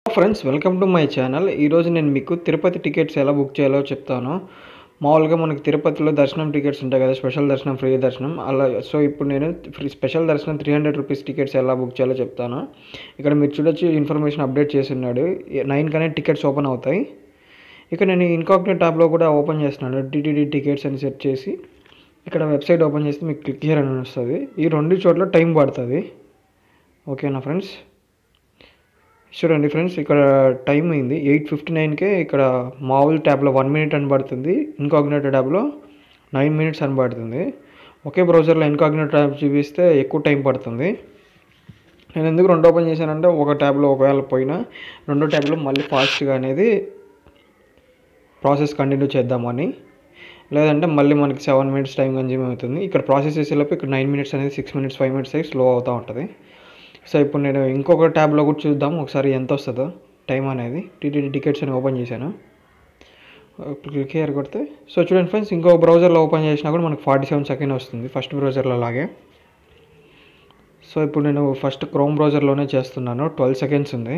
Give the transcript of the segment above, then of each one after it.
friends welcome to my channel ఈరోజు నేను మీకు తిరుపతి టికెట్స్ ఎలా బుక్ చేయాలో చెప్తాను మామూలుగా మనకి తిరుపతిలో దర్శనం టికెట్స్ ఉంటాయి కదా స్పెషల్ దర్శనం ఫ్రీ దర్శనం అలా సో ఇప్పుడు నేను ఫ్రీ స్పెషల్ దర్శనం త్రీ హండ్రెడ్ రూపీస్ టికెట్స్ ఎలా బుక్ చేయాలో చెప్తాను ఇక్కడ మీరు చూడొచ్చు ఇన్ఫర్మేషన్ అప్డేట్ చేసి ఉన్నాడు నైన్ కనే టికెట్స్ ఓపెన్ అవుతాయి ఇక నేను ఇన్కాగ్నేట్ ట్యాబ్లో కూడా ఓపెన్ చేస్తున్నాను టీటీడీ టికెట్స్ అని సెట్ చేసి ఇక్కడ వెబ్సైట్ ఓపెన్ చేస్తే మీకు క్లిక్ హియర్ అని వస్తుంది ఈ రెండు చోట్ల టైం పడుతుంది ఓకేనా ఫ్రెండ్స్ చూడండి ఫ్రెండ్స్ ఇక్కడ టైం అయింది ఎయిట్ ఫిఫ్టీ నైన్కే ఇక్కడ మామూలు ట్యాబ్లో వన్ మినిట్ అని పడుతుంది ఇన్కాగ్నేట్ ట్యాబ్లో నైన్ మినిట్స్ అని పడుతుంది ఒకే బ్రౌజర్లో ఇన్కాగ్నేట్ ట్యాబ్ చూపిస్తే ఎక్కువ టైం పడుతుంది నేను ఎందుకు రెండు ఓపెన్ చేశానంటే ఒక ట్యాబ్లో ఒకవేళ పోయినా రెండో ట్యాబ్లో మళ్ళీ ఫాస్ట్గా అనేది ప్రాసెస్ కంటిన్యూ చేద్దామని లేదంటే మళ్ళీ మనకి సెవెన్ మినిట్స్ టైం కన్జ్యూమ్ అవుతుంది ఇక్కడ ప్రాసెస్ చేసేలోపు ఇక్కడ నైన్ మినిట్స్ అనేది సిక్స్ మినిట్స్ ఫైవ్ మినిట్స్ అయ్యి స్లో అవుతూ ఉంటుంది సో ఇప్పుడు నేను ఇంకొక ట్యాబ్లో కూడా చూద్దాం ఒకసారి ఎంత వస్తుందో టైం అనేది టీటీడీ టికెట్స్ అని ఓపెన్ చేశాను క్లిక్ హియర్ కొడితే సో చూడండి ఫ్రెండ్స్ ఇంకో బ్రౌజర్లో ఓపెన్ చేసినా కూడా మనకు ఫార్టీ సెవెన్ సెకండ్ వస్తుంది ఫస్ట్ బ్రౌజర్లో లాగే సో ఇప్పుడు నేను ఫస్ట్ క్రోమ్ బ్రౌజర్లోనే చేస్తున్నాను ట్వెల్వ్ సెకండ్స్ ఉంది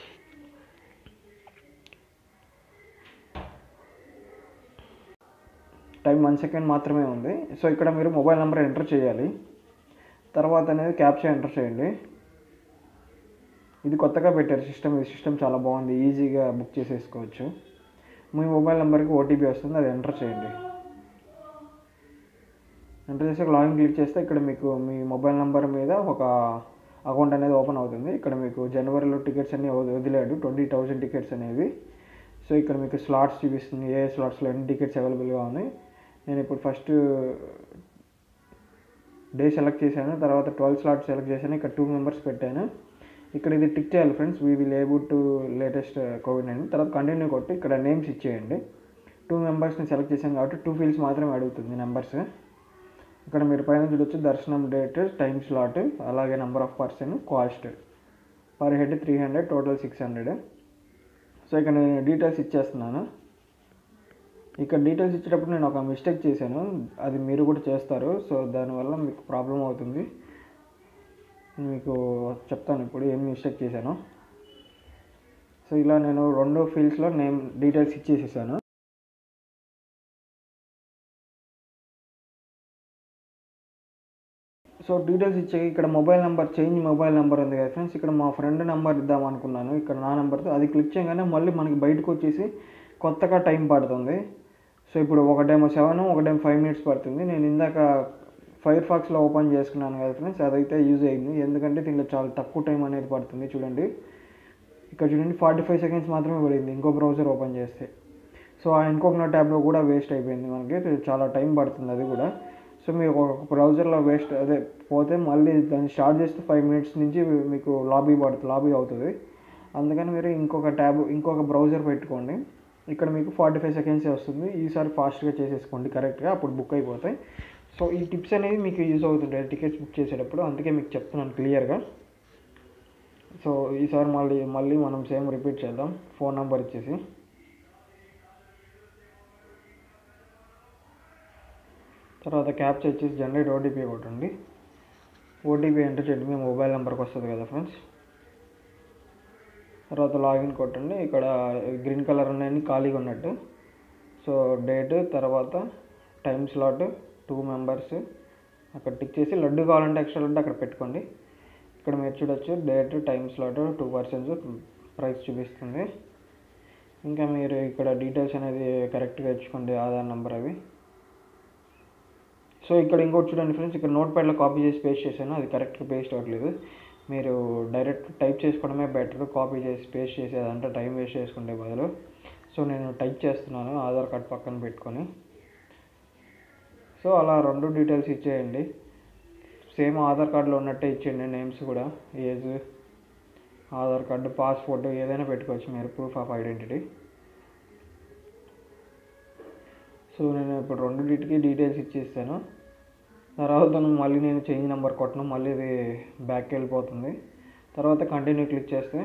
టైం వన్ సెకండ్ మాత్రమే ఉంది సో ఇక్కడ మీరు మొబైల్ నెంబర్ ఎంటర్ చేయాలి తర్వాత అనేది క్యాప్చా ఎంటర్ చేయండి ఇది కొత్తగా పెట్టారు సిస్టమ్ ఈ సిస్టమ్ చాలా బాగుంది ఈజీగా బుక్ చేసేసుకోవచ్చు మీ మొబైల్ నెంబర్కి ఓటీపీ వస్తుంది అది ఎంటర్ చేయండి ఎంటర్ చేసాక లాగిన్ క్లిక్ చేస్తే ఇక్కడ మీకు మీ మొబైల్ నెంబర్ మీద ఒక అకౌంట్ అనేది ఓపెన్ అవుతుంది ఇక్కడ మీకు జనవరిలో టికెట్స్ అన్ని వది- వదిలాడు ట్వంటీ థౌజండ్ టికెట్స్ అనేవి సో ఇక్కడ మీకు స్లాట్స్ చూపిస్తుంది ఏ స్లాట్స్లో ఎన్ని టికెట్స్ అవైలబుల్గా ఉన్నాయి నేను ఇప్పుడు ఫస్ట్ డే సెలెక్ట్ చేశాను తర్వాత ట్వెల్వ్ స్లాట్స్ సెలెక్ట్ చేశాను ఇక్కడ టూ మెంబర్స్ పెట్టాను ఇక్కడ ఇది టిక్ చేయాలి friends we will able to latest Covid nineteen తర్వాత కంటిన్యూ కొట్టి ఇక్కడ నేమ్స్ ఇచ్చేయండి టూ మెంబర్స్ని సెలెక్ట్ చేశాను కాబట్టి టూ ఫీల్డ్స్ మాత్రమే అడుగుతుంది నెంబర్స్ ఇక్కడ మీరు పైన చూడొచ్చు దర్శనం డేట్ టైం స్లాట్ అలాగే number of person cost per head three hundred total six hundred so ఇక్కడ నేను డీటెయిల్స్ ఇచ్చేస్తున్నాను ఇక్కడ డీటెయిల్స్ ఇచ్చేటప్పుడు నేను ఒక మిస్టేక్ చేశాను అది మీరు కూడా చేస్తారు సో దానివల్ల మీకు ప్రాబ్లం అవుతుంది మీకు చెప్తాను ఇప్పుడు ఏం మిస్టేక్ చేశాను సో ఇలా నేను రెండు ఫీల్డ్స్లో నేమ్ డీటెయిల్స్ ఇచ్చేసేసాను సో డీటెయిల్స్ ఇచ్చే ఇక్కడ mobile number change mobile number ఉంది కదా ఫ్రెండ్స్ ఇక్కడ మా ఫ్రెండ్ నెంబర్ ఇద్దాం అనుకున్నాను ఇక్కడ నా నెంబర్తో అది క్లిక్ చేయగానే మళ్ళీ మనకి బయటకు వచ్చేసి కొత్తగా టైం పడుతుంది సో ఇప్పుడు ఒకటేమో సెవెన్ ఒకటేమో ఫైవ్ మినిట్స్ పడుతుంది నేను ఇందాక ఫైర్ ఫాక్స్లో ఓపెన్ చేసుకున్నాను కదా ఫ్రెండ్స్ అదైతే యూజ్ అయింది ఎందుకంటే దీంట్లో చాలా తక్కువ టైం అనేది పడుతుంది చూడండి ఇక్కడ చూడండి ఫార్టీ ఫైవ్ సెకండ్స్ మాత్రమే పడింది ఇంకో బ్రౌజర్ ఓపెన్ చేస్తే సో ఆ ఇంకొక ట్యాబ్లో కూడా వేస్ట్ అయిపోయింది మనకి చాలా టైం పడుతుంది అది కూడా సో మీరు ఒక బ్రౌజర్లో వేస్ట్ అదే పోతే మళ్ళీ దాన్ని స్టార్ట్ చేస్తే ఫైవ్ మినిట్స్ నుంచి మీకు లాబీ పడుతుంది లాబీ అవుతుంది అందుకని మీరు ఇంకొక ట్యాబ్ ఇంకొక బ్రౌజర్ పెట్టుకోండి ఇక్కడ మీకు ఫార్టీ ఫైవ్ సెకండ్సే వస్తుంది ఈసారి ఫాస్ట్గా చేసేసుకోండి కరెక్ట్గా అప్పుడు బుక్ అయిపోతాయి సో ఈ టిప్స్ అనేది మీకు యూజ్ అవుతుంటాయి టికెట్స్ బుక్ చేసేటప్పుడు అందుకే మీకు చెప్తున్నాను క్లియర్గా సో ఈసారి మళ్ళీ మళ్ళీ మనం సేమ్ రిపీట్ చేద్దాం ఫోన్ నెంబర్ ఇచ్చేసి తర్వాత క్యాప్చర్ వచ్చేసి జనరేట్ ఓటీపీ కొట్టండి ఓటీపీ ఎంటర్ చేయండి మీ మొబైల్ నెంబర్కి వస్తుంది కదా ఫ్రెండ్స్ తర్వాత లాగిన్ కొట్టండి ఇక్కడ గ్రీన్ కలర్ ఉన్నాయని ఖాళీగా ఉన్నట్టు సో డేట్ తర్వాత టైం స్లాట్ టూ మెంబర్స్ అక్కడ టిక్ చేసి లడ్డు కావాలంటే ఎక్స్ట్రా లడ్డు అక్కడ పెట్టుకోండి ఇక్కడ మీరు చూడొచ్చు date time slot two persons price చూపిస్తుంది ఇంకా మీరు ఇక్కడ డీటెయిల్స్ అనేది కరెక్ట్గా ఇచ్చుకోండి ఆధార్ నెంబర్ అవి సో ఇక్కడ ఇంకోటి చూడండి ఫ్రెండ్స్ ఇక్కడ నోట్ ప్యాడ్లో కాపీ చేసి పేస్ట్ చేశాను అది కరెక్ట్గా పేస్ట్ అవ్వట్లేదు మీరు డైరెక్ట్ టైప్ చేసుకోవడమే బెటర్ కాపీ చేసి పేస్ట్ చేసి అదంతా టైం వేస్ట్ చేసుకుంటే బదులు సో నేను టైప్ చేస్తున్నాను ఆధార్ కార్డ్ పక్కన పెట్టుకొని సో అలా రెండు డీటెయిల్స్ ఇచ్చేయండి సేమ్ ఆధార్ కార్డులో ఉన్నట్టే ఇచ్చేయండి నేమ్స్ కూడా ఏజ్ ఆధార్ కార్డు పాస్పోర్ట్ ఏదైనా పెట్టుకోవచ్చు మీరు ప్రూఫ్ ఆఫ్ ఐడెంటిటీ సో నేను ఇప్పుడు రెండింటికి డీటెయిల్స్ ఇచ్చేస్తాను తర్వాత మళ్ళీ నేను చేంజ్ నెంబర్ కొట్టను మళ్ళీ ఇది బ్యాక్కి వెళ్ళిపోతుంది తర్వాత కంటిన్యూ క్లిక్ చేస్తే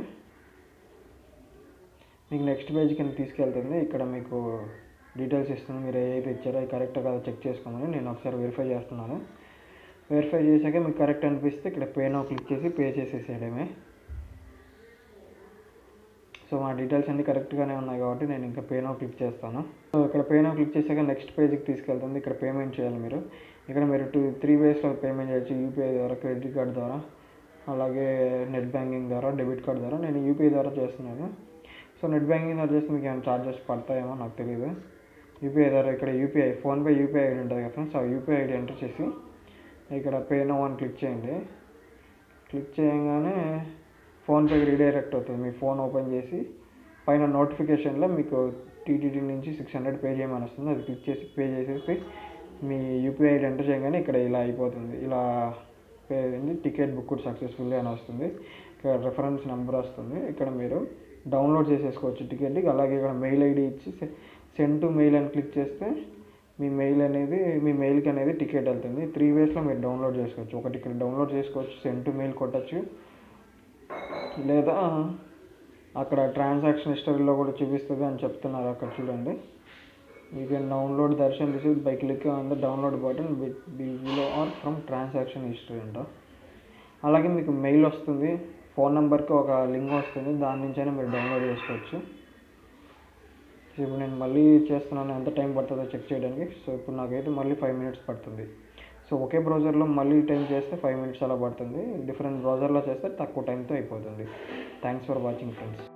మీకు నెక్స్ట్ పేజ్ కింద తీసుకెళ్తుంది ఇక్కడ మీకు డీటెయిల్స్ ఇస్తుంది మీరు ఏదైతే ఇచ్చారో అది కరెక్ట్ కదా చెక్ చేసుకోమని నేను ఒకసారి వెరిఫై చేస్తున్నాను వెరిఫై చేశాక మీకు కరెక్ట్ అనిపిస్తే ఇక్కడ పే నో క్లిక్ చేసి పే చేసేసేయడమే సో మా డీటెయిల్స్ అన్నీ కరెక్ట్గానే ఉన్నాయి కాబట్టి నేను ఇంకా పే నౌ క్లిక్ చేస్తాను సో ఇక్కడ పే నౌ క్లిక్ చేసాక నెక్స్ట్ పేజ్కి తీసుకెళ్తుంది ఇక్కడ పేమెంట్ చేయాలి మీరు ఇక్కడ మీరు టూ త్రీ వేస్లో పేమెంట్ చేయొచ్చు యూపీఐ ద్వారా క్రెడిట్ కార్డ్ ద్వారా అలాగే నెట్ బ్యాంకింగ్ ద్వారా డెబిట్ కార్డ్ ద్వారా నేను యూపీఐ ద్వారా చేస్తున్నాను సో నెట్ బ్యాంకింగ్ ద్వారా చేస్తే మీకు ఏమైనా ఛార్జెస్ పడతాయేమో నాకు తెలియదు యూపీఐ ద్వారా ఇక్కడ యూపీఐ ఫోన్పే యూపీఐ ఐడి ఉంటుంది కదా ఫ్రెండ్స్ ఆ యూపీఐ ఐడి ఎంటర్ చేసి ఇక్కడ పే నౌ అని క్లిక్ చేయండి క్లిక్ చేయగానే ఫోన్పేకి రీడైరెక్ట్ అవుతుంది మీ ఫోన్ ఓపెన్ చేసి పైన నోటిఫికేషన్లో మీకు టీటీడీ నుంచి సిక్స్ హండ్రెడ్ పే చేయమని వస్తుంది అది క్లిక్ చేసి పే చేసేసి మీ యూపీఐ ఐడి ఎంటర్ చేయగానే ఇక్కడ ఇలా అయిపోతుంది ఇలా పే అయింది టికెట్ బుక్ సక్సెస్ఫుల్ అని వస్తుంది ఇక్కడ రెఫరెన్స్ నెంబర్ వస్తుంది ఇక్కడ మీరు డౌన్లోడ్ చేసేసుకోవచ్చు టికెట్కి అలాగే ఇక్కడ మెయిల్ ఐడి ఇచ్చి సెండ్ టు మెయిల్ అని క్లిక్ చేస్తే మీ మెయిల్ అనేది మీ మెయిల్కి అనేది టికెట్ వెళ్తుంది త్రీ వేస్లో మీరు డౌన్లోడ్ చేసుకోవచ్చు ఒకటి ఇక్కడ డౌన్లోడ్ చేసుకోవచ్చు సెండ్ టు మెయిల్ కొట్టచ్చు లేదా అక్కడ ట్రాన్సాక్షన్ హిస్టరీలో కూడా చూపిస్తుంది అని చెప్తున్నారు అక్కడ చూడండి you can download darshan receive by click on the download button below or from transaction history అంట అలాగే మీకు మెయిల్ వస్తుంది ఫోన్ నెంబర్కి ఒక లింక్ వస్తుంది దాని నుంచైనా మీరు డౌన్లోడ్ చేసుకోవచ్చు సో ఇప్పుడు నేను మళ్ళీ చేస్తున్నాను ఎంత టైం పడుతుందో చెక్ చేయడానికి సో ఇప్పుడు నాకైతే మళ్ళీ ఫైవ్ మినిట్స్ పడుతుంది సో ఒకే బ్రౌజర్లో మళ్ళీ టైం చేస్తే ఫైవ్ మినిట్స్ అలా పడుతుంది డిఫరెంట్ బ్రౌజర్లో చేస్తే తక్కువ టైంతో అయిపోతుంది థ్యాంక్స్ ఫర్ వాచింగ్ ఫ్రెండ్స్